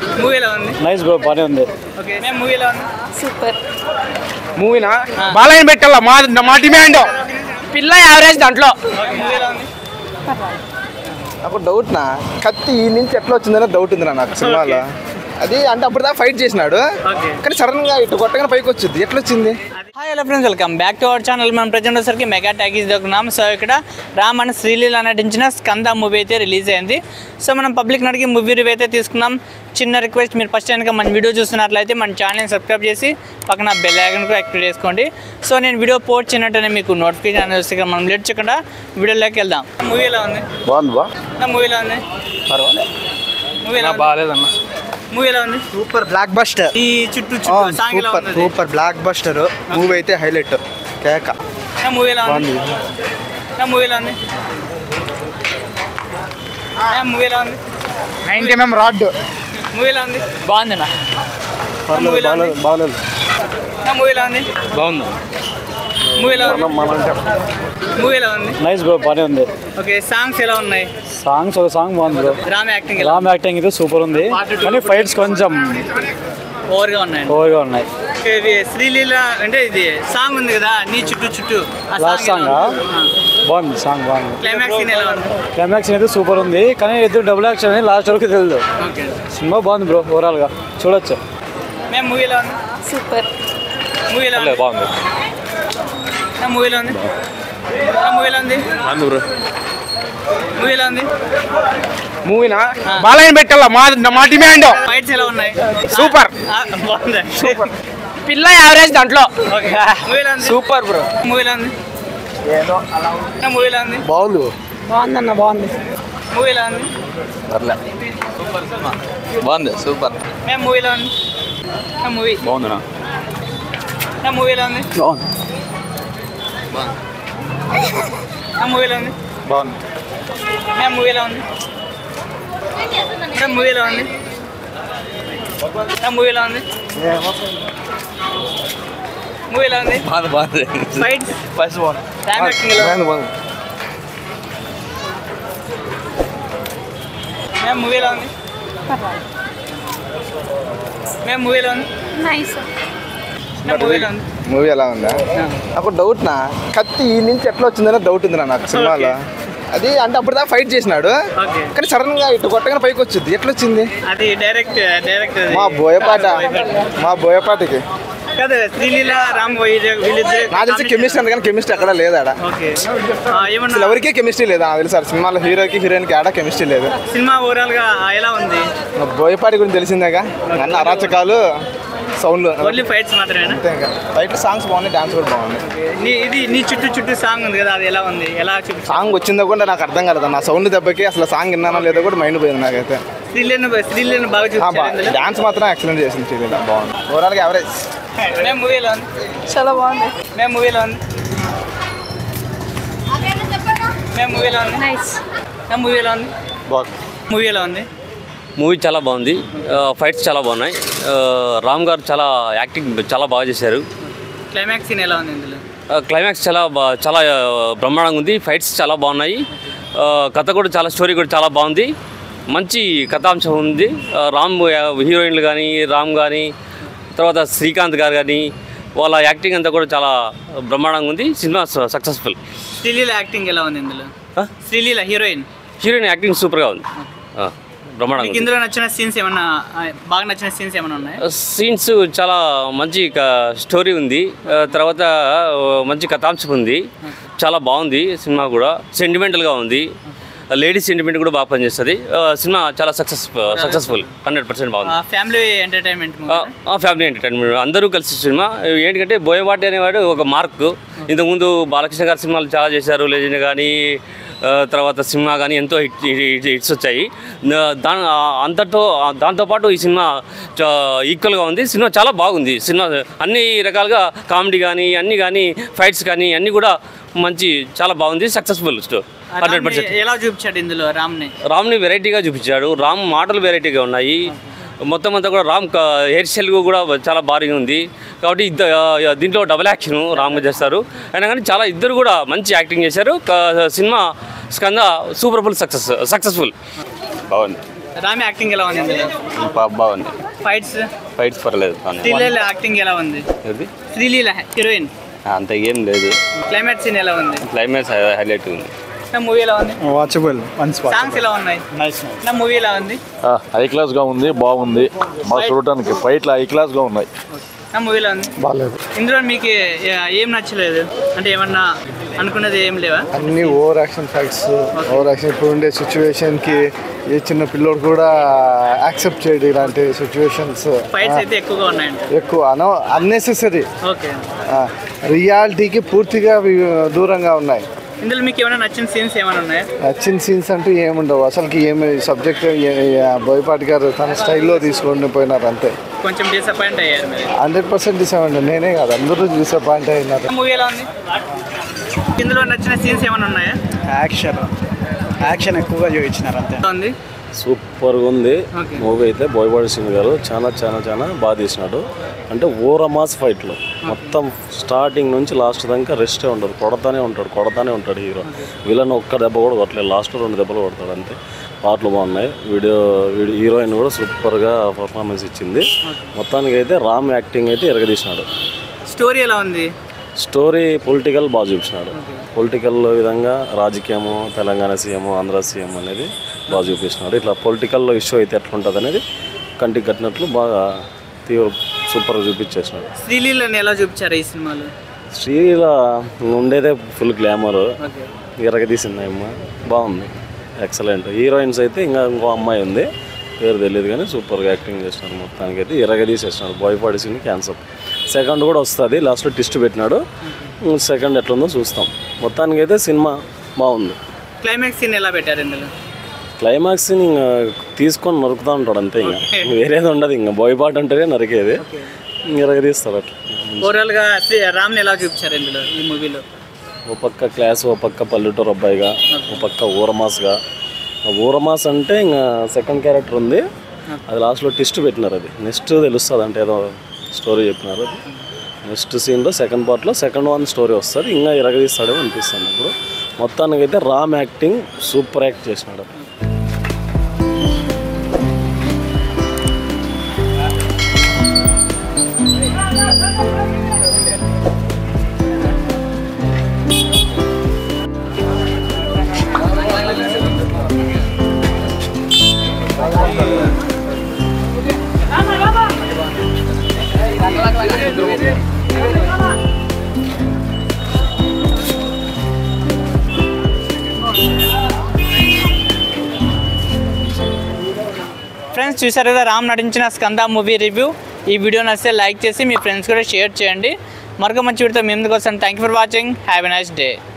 Movie ఎలా ఉంది nice bro బాగానే ఉంది ఓకే మేము మూవీ ఎలా ఉంది సూపర్ మూవీనా బాలయ్య పెట్టాల మా మా డిమాండ్ పిల్ల యావరేజ్ దాంట్లో మూవీ ఎలా ఉంది నాకు డౌట్ నా కత్తి ఈ నుంచి ఎట్లా వచ్చిందనే డౌట్ ఉంది నాకు సినిమాలో అది అంటే అప్పుడు దాకా ఫైట్ చేసినాడు ఓకే కానీ సడన్ గా ఇటు కొట్టగానే పైకి వచ్చింది ఎట్లా వచ్చింది hi hello friends welcome back to our channel మనం ప్రజెంట్ వచ్చేసరికి మెగా టాకీస్ దగ్గరున్నాం సో ఇక్కడ రామ్ అండ్ శ్రీలీల నటించిన స్కంద మూవీ అయితే రిలీజ్ అయింది సో మనం పబ్లిక్ నడికి మూవీ రివ్యూ అయితే తీసుకున్నాం చిన్న రిక్వెస్ట్ మీరు ఫస్ట్ కనుక మన వీడియో చూస్తున్నట్లయితే మన ఛానల్ని సబ్స్క్రైబ్ చేసి పక్కన బెల్ ఐకన్ కూడా యాక్టివేట్ చేసుకోండి సో నేను వీడియో పోస్ట్ చేయనట్టునే మీకు నోటిఫికేషన్ అనేది వస్తే మనం లేట్ చేయకుండా వీడియోలోకి వెళ్దాం మూవీ ఎలా ఉంది బాగుంది బా నా మూవీ ఎలా ఉంది మూవీ ఎలా ఉంది బాగాలేదన్న మూవీ ఎలా ఉంది సూపర్ బ్లాక్ బస్టర్ ఈ చుట్టూ చుట్టూ సాంగ్ ఎలా సూపర్ ఉంది సూపర్ బ్లాక్ బస్టర్ మూవీ అయితే హైలైట్ కేక నా మూవీ ఎలా ఉంది నా మూవీ ఎలా ఉంది నా మూవీ ఎలా ఉంది నైన్టీ ఎంఎం రాడ్ మూవీ ఎలా ఉంది బాగుంది నా నా మూవీ ఎలా ఉంది బాగాలేదు నా మూవీ ఎలా ఉంది బాగుంది మూవీ ఎలా ఉంది మూవీ ఎలా ఉంది నైస్ బ్రో బాగానే ఉంది ఓకే సాంగ్స్ ఎలా ఉన్నాయి సాంగ్స్ ఒక సాంగ్ బాగుంది బ్రో రామ్ యాక్టింగ్ ఎలా రామ్ యాక్టింగ్ అయితే సూపర్ ఉంది కానీ ఫైట్స్ కొంచెం ఓవర్గా ఉన్నాయి ఓవర్గా ఉన్నాయి ఇది శ్రీలీల అంటే ఇది సాంగ్ ఉంది కదా నీ చుట్టూ చుట్టూ లాస్ట్ సాంగ్ బాగుంది సాంగ్ బాగుంది క్లైమాక్స్ సీన్ ఎలా ఉంది క్లైమాక్స్ అయితే సూపర్ ఉంది కానీ ఇద్దరు డబుల్ యాక్షన్ అని లాస్ట్ వరకు తెలియదు ఓకే సినిమా బాగుంది బ్రో ఓవరాల్గా చూడొచ్చు మేము మూవీ ఎలా ఉంది సూపర్ మూవీ ఎలా ఉంది బాగుంది నా మూవీ ఎలా ఉంది నా మూవీ ఎలా ఉంది బ్రో మూవీ ఎలా ఉంది మూవీనా బాలయ్య పెట్టాల మా మా డిమాండ్ ఫైట్స్ ఎలా ఉన్నాయి సూపర్. ఆ, బాగుంది సూపర్ పిల్ల యావరేజ్ దాంట్లో ఓకే మూవీ ఎలా ఉంది సూపర్ బ్రో మూవీ ఎలా ఉంది నా మూవీ ఎలా ఉంది బాగుంది బాగుందన్న బాగుంది మూవీ ఎలా ఉంది బాగుంది సూపర్ మేము మూవీ ఎలా ఉంది నా మూవీ బాగుందినా నా మూవీ ఎలా ఉంది నా మూవీ ఎలా ఉంది బాగుంది మేము మూవీ ఎలా ఉంది నా మూవీ ఎలా ఉంది నా మూవీ ఎలా ఉంది మూవీ ఎలా ఉంది బాగుంది బాగుంది ఫైట్స్ ఫస్ట్ బాగుంది టైం యాక్టింగ్ ఎలా ఉంది బాగుంది మేము మూవీ ఎలా ఉంది మేము మూవీ ఎలా ఉంది నైస్ నా మూవీ ఎలా ఉంది మూవీ ఎలా ఉందా నాకు డౌట్ నా కత్తి ఈ నుంచి ఎట్లా వచ్చిందనే డౌట్ ఉంది నాకు సినిమాలో అది అంటే అప్పుడు దాకా ఫైట్ చేసినాడు ఓకే కానీ సడన్ గా ఇటు కొట్టగానే పైకి వచ్చింది ఎట్లా వచ్చింది అది డైరెక్ట్ డైరెక్ట్ మా బోయపాట మా బోయపాటకి కదా శ్రీలీల రామ్ వీళ్ళ- వీళ్ళిద్దరు నాకు తెలిసి కెమిస్ట్రీ అంత కానీ కెమిస్ట్రీ అక్కడ లేదు ఆడ ఓకే ఆ, అసలు ఏమన్నా ఎవరికీ కెమిస్ట్రీ లేదు నాకు తెలుసు ఆ సినిమాలో హీరోకి హీరోయిన్ కి ఆడ కెమిస్ట్రీ లేదు సినిమా ఓవరాల్ గా ఎలా ఉంది మా బోయపాటి గురించి తెలిసిందేగా అన్న అరాచకాలు సౌండ్లు ఓన్లీ ఫైట్స్ మాత్రమేనా అంతే ఇంకా బయట సాంగ్స్ బాగున్నాయి డాన్స్ కూడా బాగుంది నీ ఇది నీ చుట్టూ చుట్టూ సాంగ్ ఉంది కదా అది ఎలా ఉంది ఎలా చూపించు సాంగ్ వచ్చిందో కూడా నాకు అర్థం కాలేదు నా సౌండ్ దెబ్బకి అసలు సాంగ్ విన్నానో లేదో కూడా మైండ్ పోయింది నాకైతే శ్రీలీలను శ్రీలీలను బాగా చూపించారు ఇందులో డాన్స్ మాత్రం ఎక్సలెంట్ చేసింది శ్రీలీల బాగుంది ఓవరాల్ గా ఎవరేజ్ మేము మూవీ ఎలా ఉంది చాలా బాగుంది మేము మూవీ ఎలా ఉంది మేము మూవీ ఎలా ఉంది నైస్ మేము మూవీ ఎలా ఉంది మూవీ ఎలా ఉంది మూవీ చాలా బాగుంది ఆ, ఫైట్స్ చాలా బాగున్నాయి ఆ, రామ్ గారు చాలా యాక్టింగ్ చాలా బాగా చేశారు క్లైమాక్స్ సీన్ ఎలా ఉంది ఇందులో ఆ, క్లైమాక్స్ చాలా బా చాలా ఆ, బ్రహ్మాండంగా ఉంది ఫైట్స్ చాలా బాగున్నాయి ఆ, కథ కూడా చాలా స్టోరీ కూడా చాలా బాగుంది మంచి కథాంశం ఉంది ఆ, రామ్ హీరోయిన్లు కానీ రామ్ కానీ తర్వాత శ్రీకాంత్ గారు కానీ వాళ్ళ యాక్టింగ్ అంతా కూడా చాలా బ్రహ్మాండంగా ఉంది సినిమా సక్సెస్ఫుల్ శ్రీలీల యాక్టింగ్ ఎలా ఉంది ఇందులో శ్రీలీల హీరోయిన్ హీరోయిన్ యాక్టింగ్ సూపర్గా ఉంది ఆ, బ్రహ్మాండంగా మీకు ఉంది ఇందులో నచ్చిన సీన్స్ ఏమన్నా ఆ, బాగా నచ్చిన సీన్స్ ఏమైనా ఉన్నాయి సీన్స్ చాలా మంచి క- స్టోరీ ఉంది ఆ, తర్వాత ఆ, మంచి కథాంశం ఉంది చాలా బాగుంది సినిమా కూడా సెంటిమెంటల్గా ఉంది లేడీ సెంటిమెంట్ కూడా బాగా పనిచేస్తుంది ఆ, సినిమా చాలా సక్సెస్ సక్సెస్ఫుల్ హండ్రెడ్ పర్సెంట్ బాగుంది ఫ్యామిలీ ఎంటర్టైన్మెంట్ ఆ, ఫ్యామిలీ ఎంటర్టైన్మెంట్ అందరూ కలిసి సినిమా ఏంటంటే బోయవాటి అనేవాడు ఒక మార్క్ ఇంతకుముందు బాలకృష్ణ గారి సినిమాలు చాలా చేశారు లెజెండ్ కానీ ఆ, తర్వాత సినిమా కానీ ఎంతో హిట్ హిట్- హిట్స్ వచ్చాయి నా- దా ఆ, అంతతో ఆ, దాంతోపాటు ఈ సినిమా చా- ఈక్వల్గా ఉంది సినిమా చాలా బాగుంది సినిమా అన్ని రకాలుగా కామెడీ కానీ అన్ని కానీ ఫైట్స్ కానీ అన్నీ కూడా మంచి చాలా బాగుంది సక్సెస్ఫుల్ స్టోర్ హండ్రెడ్ పర్సెంట్ ఎలా చూపించాడు ఇందులో రామ్ని రామ్ని వెరైటీగా చూపించాడు రామ్ మాటలు వెరైటీగా ఉన్నాయి మొత్తం అంతా కూడా రామ్ క- హెయిర్ స్టైల్ కూడా చాలా భారీగా ఉంది కాబట్టి ఇద్ద ఆ, దీంట్లో డబుల్ యాక్షన్ రామ్ చేస్తారు అయినా కానీ చాలా ఇద్దరు కూడా మంచి యాక్టింగ్ చేశారు క- సినిమా స్కంద సూపర్ఫుల్ సక్సెస్ సక్సెస్ఫుల్ బాగుంది రామ్ యాక్టింగ్ ఎలా ఉంది ఇందులో బాగుంది ఫైట్స్ ఫైట్స్ పర్లేదు శ్రీలీల యాక్టింగ్ ఎలా ఉంది ఇది శ్రీలీల హీరోయిన్ అంత ఏం లేదు క్లైమాక్స్ సీన్ ఎలా ఉంది క్లైమాక్స్ హైలైట్ ఉంది నా మూవీ ఎలా ఉంది వాచబుల్ వన్స్ సాంగ్స్ ఎలా ఉన్నాయి నా మూవీ ఎలా ఉంది హై క్లాస్ గా ఉంది బాగుంది బాగా చూడటానికి ఫైట్లు హై క్లాస్ గా ఉన్నాయి నా మూవీలో ఉంది బాగాలేదు ఇందులో మీకు ఏ- ఏం నచ్చలేదు అంటే ఏమన్నా అనుకున్నది ఏం లేవా అన్ని over action fights over action ఇప్పుడు ఉండే సిచ్యువేషన్కి ఏ చిన్న పిల్లోడు కూడా యాక్సెప్ట్ చేయడు ఇలాంటి సిచ్యువేషన్స్ ఫైట్స్ అయితే ఎక్కువగా ఉన్నాయంట ఎక్కువ అనో అన్నెసెసరీ ఓకే రియాలిటీకి పూర్తిగా వి- దూరంగా ఉన్నాయి ఇందులో మీకు ఏమైనా నచ్చిన సీన్స్ ఏమైనా ఉన్నాయా నచ్చిన సీన్స్ అంటూ ఏముండవు అసలుకి ఏమి సబ్జెక్ట్ బోయపాటి గారు తన స్టైల్లో తీసుకొని పోయినారు అంతే కొంచెం డిసప్పాయింట్ అయ్యారు మీరు హండ్రెడ్ పర్సెంట్ డిసప్పాయింట్ నేనే కాదు అందరూ డిసప్పాయింట్ అయినారు మూవీ ఎలా ఉంది ఇందులో నచ్చిన సీన్స్ ఏమైనా ఉన్నాయా యాక్షన్ యాక్షన్ ఎక్కువగా చూపించినారు అంతే ఎలా ఉంది సూపర్గా ఉంది Okay. మూవీ అయితే బోయపాటి సింగ్ గారు చాలా చాలా చాలా బాగా తీసినాడు అంటే ఓర మాస్ ఫైట్లు మొత్తం స్టార్టింగ్ నుంచి లాస్ట్ దాకా రెస్టే ఉండదు కొడతానే ఉంటాడు కొడతానే ఉంటాడు హీరో విలన్ ఒక్క దెబ్బ కూడా కొట్టలేదు లాస్ట్ రెండు దెబ్బలు కొడతాడు అంతే పాటలు బాగున్నాయి వీడియో వీడియో హీరోయిన్ కూడా సూపర్గా పర్ఫార్మెన్స్ ఇచ్చింది మొత్తానికి అయితే రామ్ యాక్టింగ్ అయితే ఎరగదీసినాడు స్టోరీ ఎలా ఉంది స్టోరీ పొలిటికల్ బాగా చూపించినాడు పొలిటికల్ విధంగా రాజకీయము తెలంగాణ సీఎం ఆంధ్ర సీఎం అనేది బాగా చూపించినాడు ఇట్లా పొలిటికల్లో ఇష్యూ అయితే ఎట్లుంటుంది అనేది కంటికి కట్టినట్లు బాగా తీవ్ర సూపర్గా చూపించేసినాడు శ్రీలీలని ఎలా చూపించారు ఈ సినిమాలో శ్రీల ఉండేదే ఫుల్ గ్లామర్ ఓకే ఎరగదీసింది అమ్మ బాగుంది ఎక్సలెంట్ హీరోయిన్స్ అయితే ఇంకా ఇంకో అమ్మాయి ఉంది పేరు తెలియదు కానీ సూపర్గా యాక్టింగ్ చేసినారు మొత్తానికి అయితే ఎరగదీసేసినాడు బాయ్ సింగ్ క్యాన్సర్ సెకండ్ కూడా వస్తుంది లాస్ట్లో టిస్ట్ పెట్టినాడు సెకండ్ ఎట్లుందో చూస్తాం మొత్తానికి అయితే సినిమా బాగుంది క్లైమాక్స్ సీన్ ఎలా పెట్టారు ఇందులో క్లైమాక్స్ ఇంకా తీసుకొని నరుకుతూ ఉంటాడు అంతే ఇంకా వేరేది ఉండదు ఇంకా బాయ్పాట్ అంటేనే నరికేది ఎరగదీస్తారు అట్లా ఓవరాల్గా శ్రీ రామ్ని ఎలా చూపించారు ఇందులో ఈ మూవీలో ఓ పక్క క్లాస్ ఓ పక్క పల్లెటూరు అబ్బాయిగా ఓ పక్క ఊరమాస్గా ఆ ఊరమాస్ అంటే ఇంకా సెకండ్ క్యారెక్టర్ ఉంది అది లాస్ట్లో ట్విస్ట్ పెట్టినారు అది నెక్స్ట్ తెలుస్తుంది అంటే ఏదో స్టోరీ చెప్పినారు అది నెక్స్ట్ సీన్లో సెకండ్ పార్ట్లో సెకండ్ వన్ స్టోరీ వస్తుంది ఇంకా ఇరగదీస్తాడేమో అనిపిస్తుంది ఇప్పుడు మొత్తానికి అయితే రామ్ యాక్టింగ్ సూపర్ యాక్ట్ చేసినాడు ఫ్రెండ్స్ చూసారు కదా రామ్ నటించిన స్కంద మూవీ రివ్యూ ఈ వీడియో నచ్చితే లైక్ చేసి మీ ఫ్రెండ్స్ కూడా షేర్ చేయండి మరొక మంచి వీడియోతో మీ ముందుకు వస్తాను thank you for watching have a nice day